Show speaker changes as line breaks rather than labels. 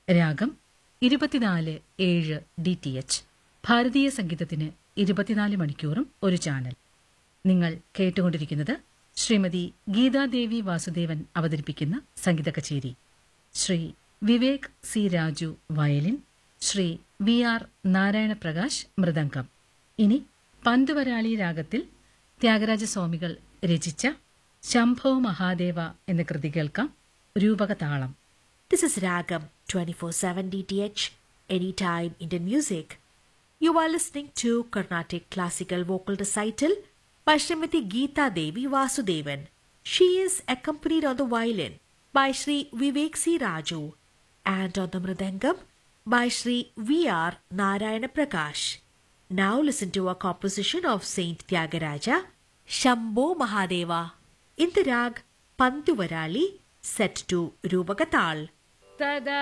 രാഗം ഇരുപത്തിനാല് ഏഴ് ഡി ടി എച്ച് ഭാരതീയ സംഗീതത്തിന് ഇരുപത്തിനാല് മണിക്കൂറും ഒരു ചാനൽ നിങ്ങൾ കേട്ടുകൊണ്ടിരിക്കുന്നത് ശ്രീമതി ഗീതാദേവി വാസുദേവൻ അവതരിപ്പിക്കുന്ന സംഗീത കച്ചേരി Shri Vivek C Raju violin Shri V R Narayanaprakash മൃദംഗം ഇനി പന്തുവരാളി രാഗത്തിൽ ത്യാഗരാജസ്വാമികൾ രചിച്ച ശംഭോ മഹാദേവ എന്ന കൃതി കേൾക്കാം രൂപകതാളം
This is Ragam 24/7 DTH Anytime Indian Music. You are listening to Carnatic Classical Vocal Recital by Srimati Geeta Devi Vasudevan. She is accompanied on the violin by Sri Vivek C. Raju and on the mridangam by Sri V. R. Narayana Prakash. Now listen to a composition of Saint Tyagaraja, Shambho Mahadeva, in the rag Pantuvarali, set to Rupagatal.
തദാ